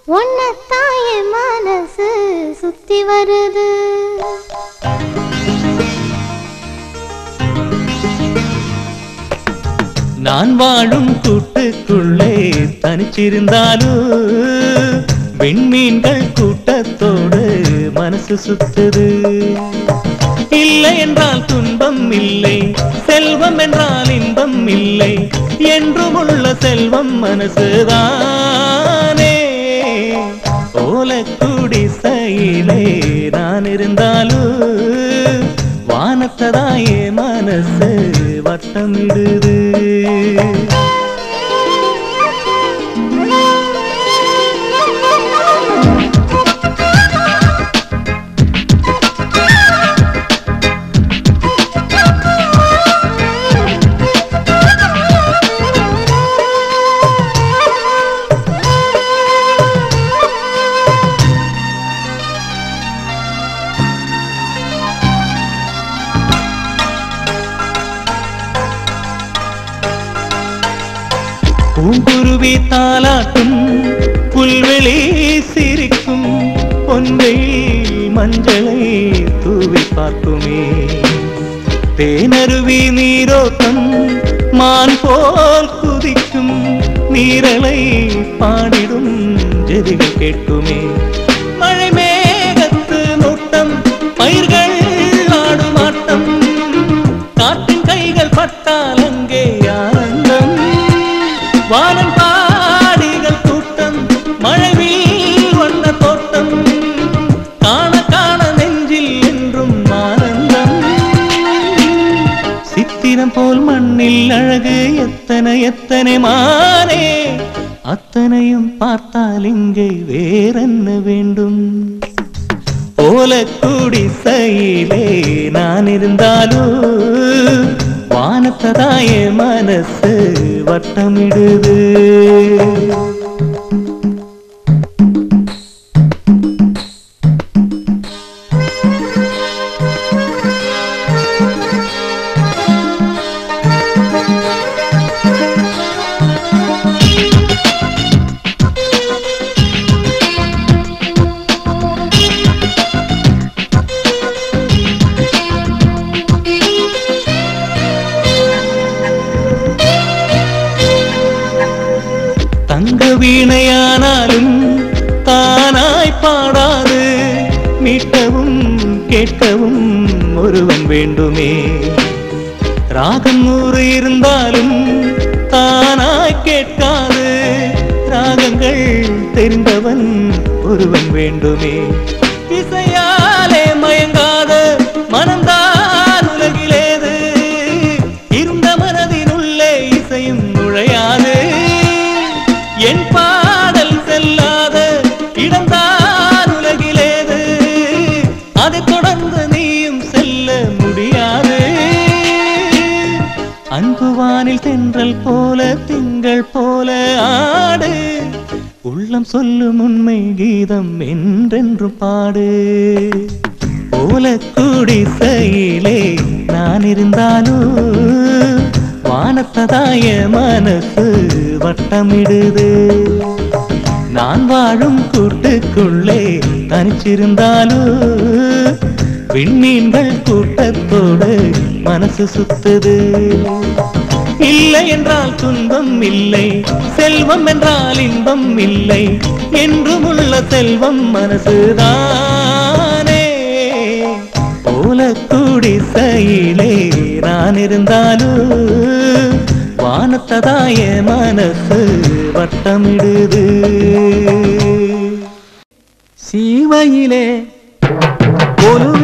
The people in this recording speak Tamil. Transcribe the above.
உன்னத்தாய மனசு சுத்தி வருது நான் வாழும் கூட்டுக்குள்ளே தனிச்சிருந்தாலும் விண்மீன்கள் கூட்டத்தோடு மனசு சுத்துது இல்லை என்றால் துன்பம் இல்லை செல்வம் என்றால் இன்பம் இல்லை என்றும் உள்ள செல்வம் மனசுதானே ஓலக்குடி சையிலே நான் இருந்தாலும் வானத்ததாயே மனசு வட்டமிடுது பூங்குருவி தாலாட்டும் புல்வெளி சிரிக்கும் பொன்வை மஞ்சளை தூவி பார்க்குமே தேனருவி நீரோட்டம் மான் போல் குதிக்கும் நீரலை பாடிடும் ஜெதிகள் கேட்குமே மழை மேகத்து நோட்டம் பயிர்கள் ஆடும் ஆட்டம் காற்றின் கைகள் பட்டால் அங்கே ஆனந்தம் வானம் பாடிகள் கூட்டம் மழைவில் வண்ண தோட்டம் காண காண நெஞ்சில் என்றும் ஆனந்தம் சித்திரம் போல் மண்ணில் அழகு எத்தனை எத்தனை மானே அத்தனையும் பார்த்தால் இங்கே வேறென்ன வேண்டும் ஓலக்கூடி சையிலே நான் இருந்தாலும் வானத்ததாய மனசு வட்டமிடுது தங்க வீணையானாலும் தானாய் பாடாது மீட்டவும் கேட்கவும் ஒருவன் வேண்டுமே ராகம் நூறு இருந்தாலும் தானாய் கேட்காது ராகங்கள் தெரிந்தவன் ஒருவன் வேண்டுமே இசையாலே மயங்காத மனம்தான் உலகிலேது இருந்த மனதினுள்ளே இசையும் நுழையாது என் பாடல் செல்லாத இடம்தான் உலகிலேது அதை தொடர்ந்து நீயும் செல்ல முடியாது அன்புவானில் தென்றல் போல திங்கள் போல ஆடு உள்ளம் சொல்லும் உண்மை கீதம் என்றென்றும் பாடு ஓலக்கூடி சையிலே நான் இருந்தாலும் வானத்ததாய மனசு வட்டமிடுது நான் வாழும் கூட்டுக்குள்ளே தனிச்சிருந்தாலும் விண்மீன்கள் கூட்டத்தோடு மனசு சுத்துது இல்லை என்றால் துன்பம் இல்லை செல்வம் என்றால் இன்பம் இல்லை என்றும் உள்ள செல்வம் மனசுதானே ஓலக்கூடி சையிலே நான் இருந்தாலும் வானத்ததாய மனசு வட்டமிடுது சீமையிலே ஒரு